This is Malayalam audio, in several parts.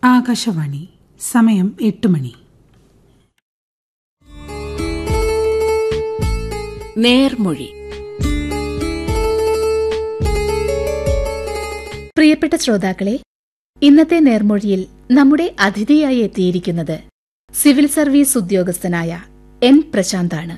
ആകാശവാണി സമയം എട്ട് മണി നേർമൊഴി പ്രിയപ്പെട്ട ശ്രോതാക്കളെ ഇന്നത്തെ നേർമൊഴിയിൽ നമ്മുടെ അതിഥിയായി എത്തിയിരിക്കുന്നത് സിവിൽ സർവീസ് ഉദ്യോഗസ്ഥനായ എൻ പ്രശാന്താണ്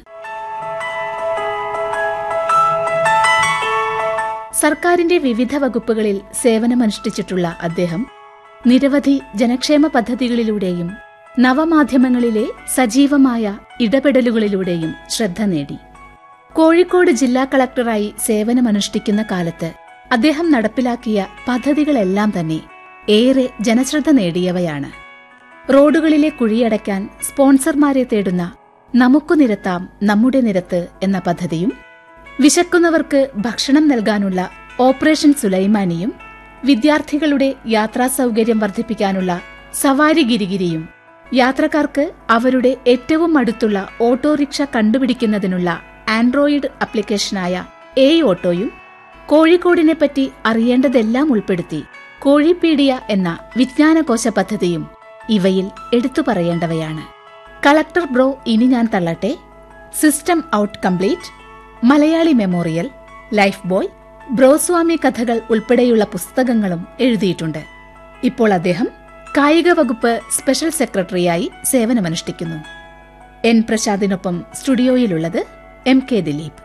സർക്കാരിന്റെ വിവിധ വകുപ്പുകളിൽ സേവനമനുഷ്ഠിച്ചിട്ടുള്ള അദ്ദേഹം നിരവധി ജനക്ഷേമ പദ്ധതികളിലൂടെയും നവമാധ്യമങ്ങളിലെ സജീവമായ ഇടപെടലുകളിലൂടെയും ശ്രദ്ധ നേടി കോഴിക്കോട് ജില്ലാ കളക്ടറായി സേവനമനുഷ്ഠിക്കുന്ന കാലത്ത് അദ്ദേഹം നടപ്പിലാക്കിയ പദ്ധതികളെല്ലാം തന്നെ ഏറെ ജനശ്രദ്ധ നേടിയവയാണ് റോഡുകളിലെ കുഴിയടയ്ക്കാൻ സ്പോൺസർമാരെ തേടുന്ന നമുക്കു നിരത്താം നമ്മുടെ നിരത്ത് എന്ന പദ്ധതിയും വിശക്കുന്നവർക്ക് ഭക്ഷണം നൽകാനുള്ള ഓപ്പറേഷൻ സുലൈമാനിയും വിദ്യാർത്ഥികളുടെ യാത്രാ സൗകര്യം വർദ്ധിപ്പിക്കാനുള്ള സവാരി ഗിരിഗിരിയും യാത്രക്കാർക്ക് അവരുടെ ഏറ്റവും അടുത്തുള്ള ഓട്ടോറിക്ഷ കണ്ടുപിടിക്കുന്നതിനുള്ള ആൻഡ്രോയിഡ് ആപ്ലിക്കേഷനായ എ ഓട്ടോയും കോഴിക്കോടിനെപ്പറ്റി അറിയേണ്ടതെല്ലാം ഉൾപ്പെടുത്തി കോഴിപ്പീഡിയ എന്ന വിജ്ഞാനകോശ പദ്ധതിയും ഇവയിൽ എടുത്തു പറയേണ്ടവയാണ് കളക്ടർ ബ്രോ ഇനി ഞാൻ തള്ളട്ടെ system out complete Malayali memorial life boy ബ്രോസ്വാമി കഥകൾ ഉൾപ്പെടെയുള്ള പുസ്തകങ്ങളും എഴുതിയിട്ടുണ്ട് ഇപ്പോൾ അദ്ദേഹം കായിക വകുപ്പ് സ്പെഷ്യൽ സെക്രട്ടറിയായി സേവനമനുഷ്ഠിക്കുന്നു എൻ പ്രസാദിനൊപ്പം സ്റ്റുഡിയോയിലുള്ളത് എം കെ ദിലീപ്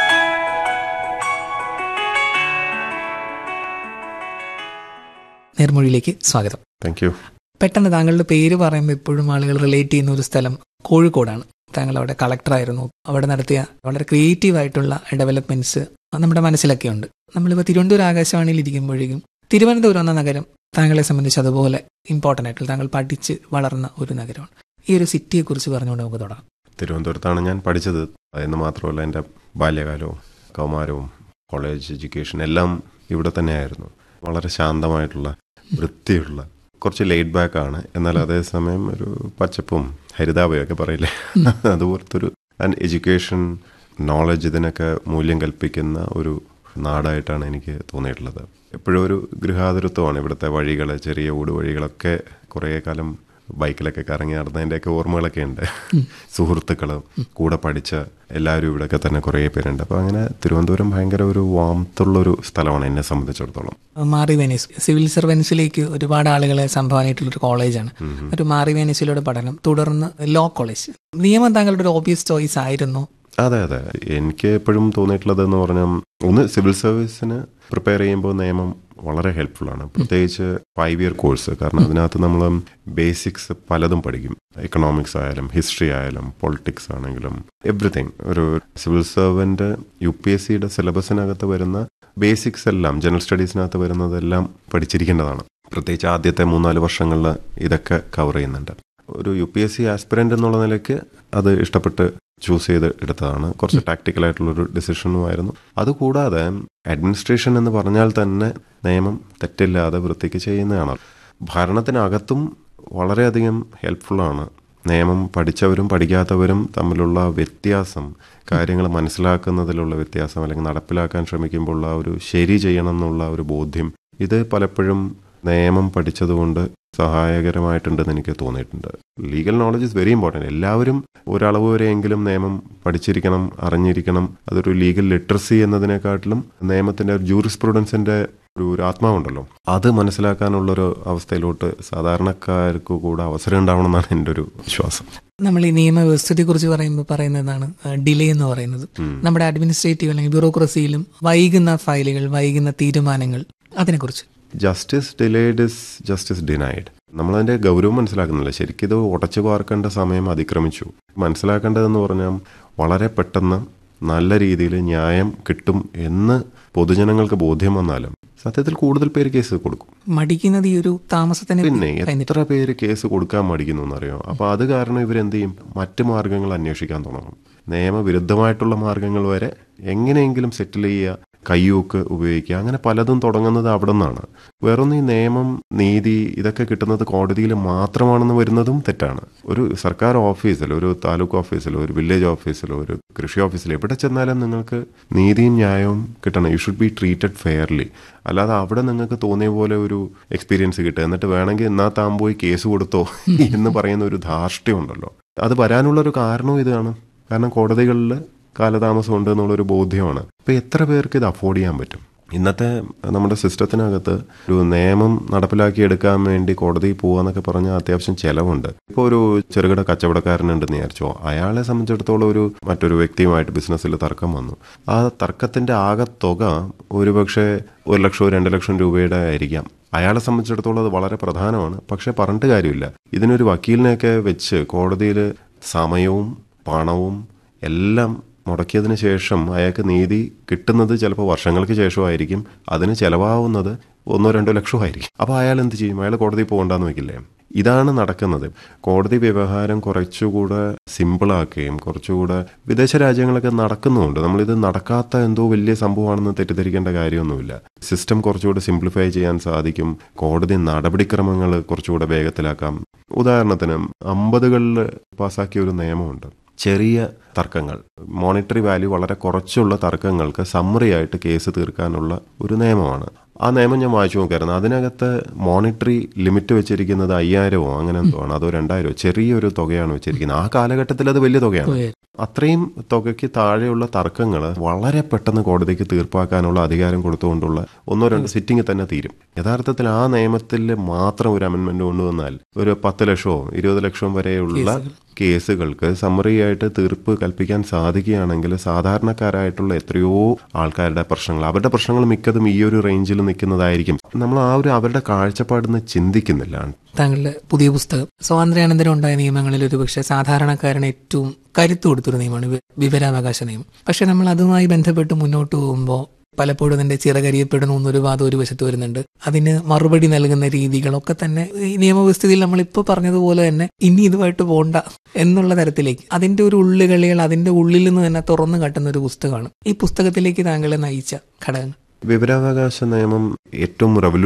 നേർമൊഴിയിലേക്ക് സ്വാഗതം താങ്ക് യു പെട്ടെന്ന് താങ്കളുടെ പേര് പറയുമ്പോൾ എപ്പോഴും ആളുകൾ റിലേറ്റ് ചെയ്യുന്ന ഒരു സ്ഥലം കോഴിക്കോടാണ് താങ്കൾ അവിടെ കളക്ടറായിരുന്നു അവിടെ നടത്തിയ വളരെ ക്രിയേറ്റീവ് ആയിട്ടുള്ള ഡെവലപ്മെന്റ്സ് നമ്മുടെ മനസ്സിലൊക്കെ ഉണ്ട് നമ്മളിപ്പോൾ തിരുവനന്തപുരം ആകാശവാണിയിൽ ഇരിക്കുമ്പോഴേക്കും തിരുവനന്തപുരം എന്ന നഗരം താങ്കളെ സംബന്ധിച്ച് അതുപോലെ ഇമ്പോർട്ടൻ്റ് ആയിട്ടുള്ള താങ്കൾ പഠിച്ച് വളർന്ന ഒരു നഗരമാണ് ഈ ഒരു സിറ്റിയെ കുറിച്ച് പറഞ്ഞുകൊണ്ട് നമുക്ക് തുടങ്ങാം തിരുവനന്തപുരത്താണ് ഞാൻ പഠിച്ചത് എന്ന് മാത്രമല്ല എൻ്റെ ബാല്യകാലവും കൗമാരവും കോളേജ് എഡ്യൂക്കേഷൻ എല്ലാം ഇവിടെ തന്നെയായിരുന്നു വളരെ ശാന്തമായിട്ടുള്ള വൃത്തിയുള്ള കുറച്ച് ലെയ്ഡ് ബാക്ക് ആണ് എന്നാൽ അതേസമയം ഒരു പച്ചപ്പും ഹരിതാപയൊക്കെ പറയില്ലേ അതുപോലത്തെ ഒരു എഡ്യൂക്കേഷൻ നോളജ് ഇതിനൊക്കെ മൂല്യം കൽപ്പിക്കുന്ന ഒരു നാടായിട്ടാണ് എനിക്ക് തോന്നിയിട്ടുള്ളത് എപ്പോഴും ഒരു ഗൃഹാതുരത്വമാണ് ഇവിടുത്തെ വഴികൾ ചെറിയ ഊടുവഴികളൊക്കെ കുറേ കാലം ബൈക്കിലൊക്കെ കറങ്ങി നടന്നതിൻ്റെയൊക്കെ ഓർമ്മകളൊക്കെ ഉണ്ട് സുഹൃത്തുക്കളും കൂടെ പഠിച്ച എല്ലാവരും ഇവിടെയൊക്കെ തന്നെ കുറേ പേരുണ്ട് അപ്പോൾ അങ്ങനെ തിരുവനന്തപുരം ഭയങ്കര ഒരു വാമത്തുള്ളൊരു സ്ഥലമാണ് എന്നെ സംബന്ധിച്ചിടത്തോളം മാറി വെനീസ് സിവിൽ സർവൻസിലേക്ക് ഒരുപാട് ആളുകളെ സംഭാവനയായിട്ടുള്ള ഒരു കോളേജാണ് ഒരു മാറി വെനീസിലൂടെ പഠനം തുടർന്ന് ലോ കോളേജ് നിയമം താങ്കളുടെ ഒരു ഓബിയസ് ചോയ്സ് ആയിരുന്നു അതെ അതെ എനിക്ക് എപ്പോഴും തോന്നിയിട്ടുള്ളത് എന്ന് പറഞ്ഞാൽ ഒന്ന് സിവിൽ സർവീസിന് പ്രിപ്പയർ ചെയ്യുമ്പോൾ നിയമം വളരെ ഹെൽപ്ഫുൾ ആണ് പ്രത്യേകിച്ച് ഫൈവ് ഇയർ കോഴ്സ് കാരണം അതിനകത്ത് നമ്മൾ ബേസിക്സ് പലതും പഠിക്കും എക്കണോമിക്സ് ആയാലും ഹിസ്റ്ററി ആയാലും പൊളിറ്റിക്സ് ആണെങ്കിലും എവറിഥിങ് ഒരു civil servant U P S സിയുടെ സിലബസിനകത്ത് വരുന്ന ബേസിക്സ് എല്ലാം ജനറൽ സ്റ്റഡീസിനകത്ത് വരുന്നതെല്ലാം പഠിച്ചിരിക്കേണ്ടതാണ് പ്രത്യേകിച്ച് ആദ്യത്തെ മൂന്നാല് വർഷങ്ങളിൽ ഇതൊക്കെ കവർ ചെയ്യുന്നുണ്ട് ഒരു U P S C aspirant എന്നുള്ള നിലയ്ക്ക് അത് ഇഷ്ടപ്പെട്ട് ചൂസ് ചെയ്ത് എടുത്തതാണ് കുറച്ച് ടാക്ടിക്കൽ ആയിട്ടുള്ളൊരു ഡിസിഷനുമായിരുന്നു അതുകൂടാതെ അഡ്മിനിസ്ട്രേഷൻ എന്ന് പറഞ്ഞാൽ തന്നെ നിയമം തെറ്റില്ലാതെ വൃത്തിക്ക് ചെയ്യുന്നതാണ് ഭരണത്തിനകത്തും വളരെയധികം ഹെൽപ്ഫുള്ളാണ് നിയമം പഠിച്ചവരും പഠിക്കാത്തവരും തമ്മിലുള്ള വ്യത്യാസം കാര്യങ്ങൾ മനസ്സിലാക്കുന്നതിലുള്ള വ്യത്യാസം അല്ലെങ്കിൽ നടപ്പിലാക്കാൻ ശ്രമിക്കുമ്പോൾ ആ ഒരു ശരി ചെയ്യണം എന്നുള്ള ഒരു ബോധ്യം ഇത് പലപ്പോഴും നിയമം പഠിച്ചതുകൊണ്ട് സഹായകരമായിട്ടുണ്ടെന്ന് എനിക്ക് തോന്നിയിട്ടുണ്ട് legal knowledge is very important എല്ലാവരും ഒരളവ് വരെയെങ്കിലും നിയമം പഠിച്ചിരിക്കണം അറിഞ്ഞിരിക്കണം അതൊരു ലീഗൽ ലിറ്ററസി എന്നതിനെക്കാട്ടിലും നിയമത്തിന്റെ ജൂറിസ്പ്രുഡൻസിന്റെ ഒരു ഒരു ആത്മാവുണ്ടല്ലോ അത് മനസ്സിലാക്കാനുള്ളൊരു അവസ്ഥയിലോട്ട് സാധാരണക്കാർക്ക് കൂടെ അവസരം ഉണ്ടാവണമെന്നാണ് എൻ്റെ ഒരു വിശ്വാസം നമ്മൾ ഈ നിയമവ്യവസ്ഥയെ കുറിച്ച് പറയുമ്പോൾ പറയുന്നതാണ് ഡിലേ എന്ന് പറയുന്നത് നമ്മുടെ അഡ്മിനിസ്ട്രേറ്റീവ് അല്ലെങ്കിൽ ബ്യൂറോക്രസിയിലും വൈകുന്ന ഫയലുകൾ വൈകുന്ന തീരുമാനങ്ങൾ അതിനെക്കുറിച്ച് justice delayed is justice denied നമ്മളതിന്റെ ഗൗരവം മനസ്സിലാക്കുന്നില്ല ശരിക്കും ഇത് ഉടച്ചു പാർക്കേണ്ട സമയം അതിക്രമിച്ചു മനസ്സിലാക്കേണ്ടതെന്ന് പറഞ്ഞാൽ വളരെ പെട്ടെന്ന് നല്ല രീതിയിൽ ന്യായം കിട്ടും എന്ന് പൊതുജനങ്ങൾക്ക് ബോധ്യം വന്നാലും സത്യത്തിൽ കൂടുതൽ പേര് കേസ് കൊടുക്കും മടിക്കുന്നത് ഈ ഒരു താമസത്തിന് പിന്നെ എത്ര പേര് കേസ് കൊടുക്കാൻ മടിക്കുന്നു എന്നറിയോ അപ്പൊ അത് കാരണം ഇവരെന്ത് ചെയ്യും മറ്റു മാർഗങ്ങൾ അന്വേഷിക്കാൻ തുടങ്ങും നിയമവിരുദ്ധമായിട്ടുള്ള മാർഗങ്ങൾ വരെ എങ്ങനെയെങ്കിലും സെറ്റിൽ ചെയ്യുക കയ്യൂക്ക് ഉപയോഗിക്കുക അങ്ങനെ പലതും തുടങ്ങുന്നത് അവിടെ നിന്നാണ് വേറൊന്ന് ഈ നിയമം നീതി ഇതൊക്കെ കിട്ടുന്നത് കോടതിയിൽ മാത്രമാണെന്ന് വരുന്നതും തെറ്റാണ് ഒരു സർക്കാർ ഓഫീസിൽ ഒരു താലൂക്ക് ഓഫീസിലോ ഒരു വില്ലേജ് ഓഫീസിലോ ഒരു കൃഷി ഓഫീസിലോ എവിടെ ചെന്നാലും നിങ്ങൾക്ക് നീതിയും ന്യായവും കിട്ടണം you should be treated fairly അല്ലാതെ അവിടെ നിങ്ങൾക്ക് തോന്നിയ പോലെ ഒരു എക്സ്പീരിയൻസ് കിട്ടുക എന്നിട്ട് വേണമെങ്കിൽ എന്നാ താൻ പോയി കേസ് കൊടുത്തോ എന്ന് പറയുന്ന ഒരു ധാർഷ്ട്യം ഉണ്ടല്ലോ അത് വരാനുള്ള ഒരു കാരണവും ഇതാണ് കാരണം കോടതികളിൽ കാലതാമസം ഉണ്ട് എന്നുള്ളൊരു ബോധ്യമാണ് ഇപ്പം എത്ര പേർക്ക് ഇത് അഫോർഡ് ചെയ്യാൻ പറ്റും ഇന്നത്തെ നമ്മുടെ സിസ്റ്റത്തിനകത്ത് ഒരു നിയമം നടപ്പിലാക്കി എടുക്കാൻ വേണ്ടി കോടതിയിൽ പോകാന്നൊക്കെ പറഞ്ഞാൽ അത്യാവശ്യം ചിലവുണ്ട് ഇപ്പോൾ ഒരു ചെറുകിട കച്ചവടക്കാരനുണ്ടെന്ന് വിചാരിച്ചോ അയാളെ സംബന്ധിച്ചിടത്തോളം ഒരു മറ്റൊരു വ്യക്തിയുമായിട്ട് ബിസിനസ്സിൽ തർക്കം വന്നു ആ തർക്കത്തിന്റെ ആകെ തുക ഒരുപക്ഷെ ഒരു ലക്ഷമോ രണ്ട് ലക്ഷം രൂപയുടെ ആയിരിക്കാം അയാളെ സംബന്ധിച്ചിടത്തോളം അത് വളരെ പ്രധാനമാണ് പക്ഷെ പറഞ്ഞിട്ട് കാര്യമില്ല ഇതിനൊരു വക്കീലിനെയൊക്കെ വെച്ച് കോടതിയിൽ സമയവും പണവും എല്ലാം മുടക്കിയതിന് ശേഷം അയാൾക്ക് നീതി കിട്ടുന്നത് ചിലപ്പോൾ വർഷങ്ങൾക്ക് ശേഷമായിരിക്കും അതിന് ചിലവാവുന്നത് ഒന്നോ രണ്ടോ ലക്ഷമോ ആയിരിക്കും അപ്പോൾ അയാൾ എന്ത് ചെയ്യും അയാൾ കോടതിയിൽ പോകണ്ടെന്ന് വെക്കില്ലേ ഇതാണ് നടക്കുന്നത് കോടതി വ്യവഹാരം കുറച്ചുകൂടെ സിമ്പിളാക്കുകയും കുറച്ചുകൂടെ വിദേശ രാജ്യങ്ങളൊക്കെ നടക്കുന്നുമുണ്ട് നമ്മളിത് നടക്കാത്ത എന്തോ വലിയ സംഭവമാണെന്ന് തെറ്റിദ്ധരിക്കേണ്ട കാര്യമൊന്നുമില്ല സിസ്റ്റം കുറച്ചുകൂടെ സിംപ്ലിഫൈ ചെയ്യാൻ സാധിക്കും കോടതി നടപടിക്രമങ്ങൾ കുറച്ചുകൂടെ വേഗത്തിലാക്കാം ഉദാഹരണത്തിന് അമ്പതുകളിൽ പാസ്സാക്കിയ ഒരു നിയമമുണ്ട് ചെറിയ തർക്കങ്ങൾ മോണിറ്ററി വാല്യൂ വളരെ കുറച്ചുള്ള തർക്കങ്ങൾക്ക് സമ്മറി ആയിട്ട് കേസ് തീർക്കാനുള്ള ഒരു നിയമമാണ് ആ നിയമം ഞാൻ വായിച്ചു നോക്കായിരുന്നു അതിനകത്ത് മോണിറ്ററി ലിമിറ്റ് വെച്ചിരിക്കുന്നത് അയ്യായിരമോ അങ്ങനെ എന്തോ ആണ് അതോ രണ്ടായിരമോ ചെറിയൊരു തുകയാണ് വെച്ചിരിക്കുന്നത് ആ കാലഘട്ടത്തിൽ അത് വലിയ തുകയാണ് അത്രയും തുകയ്ക്ക് താഴെയുള്ള തർക്കങ്ങൾ വളരെ പെട്ടെന്ന് കോടതിക്ക് തീർപ്പാക്കാനുള്ള അധികാരം കൊടുത്തുകൊണ്ടുള്ള ഒന്നോ രണ്ടോ സിറ്റിംഗ് തന്നെ തീരും യഥാർത്ഥത്തിൽ ആ നിയമത്തിൽ മാത്രം ഒരു അമെന്റ്മെന്റ് കൊണ്ടുവന്നാൽ ഒരു പത്ത് ലക്ഷമോ ഇരുപത് ലക്ഷവും വരെയുള്ള കേസുകൾക്ക് സമ്മറി ആയിട്ട് തീർപ്പ് കൽപ്പിക്കാൻ സാധിക്കുകയാണെങ്കിൽ സാധാരണക്കാരായിട്ടുള്ള എത്രയോ ആൾക്കാരുടെ പ്രശ്നങ്ങൾ അവരുടെ പ്രശ്നങ്ങൾ മിക്കതും ഈ ഒരു റേഞ്ചിൽ നിൽക്കുന്നതായിരിക്കും നമ്മൾ ആ ഒരു അവരുടെ കാഴ്ചപ്പാടിന്ന് ചിന്തിക്കുന്നില്ല താങ്കളുടെ പുതിയ പുസ്തകം സ്വാതന്ത്ര്യാനന്തരം ഉണ്ടായ നിയമങ്ങളിൽ ഒരുപക്ഷെ സാധാരണക്കാരന് ഏറ്റവും കരുത്തു കൊടുത്തൊരു നിയമമാണ് വി- വിവരാവകാശ നിയമം പക്ഷെ നമ്മൾ അതുമായി ബന്ധപ്പെട്ട് മുന്നോട്ട് പോകുമ്പോൾ പലപ്പോഴും അതിന്റെ ചിറകരിയപ്പെടണം എന്നൊരു വാദം ഒരു വശത്ത് വരുന്നുണ്ട് അതിന് മറുപടി നൽകുന്ന രീതികളൊക്കെ തന്നെ ഈ നിയമവ്യവസ്ഥയിൽ നമ്മളിപ്പോൾ പറഞ്ഞതുപോലെ തന്നെ ഇനി ഇതുമായിട്ട് പോണ്ട എന്നുള്ള തരത്തിലേക്ക് അതിന്റെ ഒരു ഉള്ളുകളികൾ അതിന്റെ ഉള്ളിൽ നിന്ന് തന്നെ തുറന്നു കാട്ടുന്ന ഒരു പുസ്തകമാണ് ഈ പുസ്തകത്തിലേക്ക് താങ്കളെ നയിച്ച ഘടകങ്ങൾ വിവരാവകാശ നിയമം ഏറ്റവും റവല്യൂ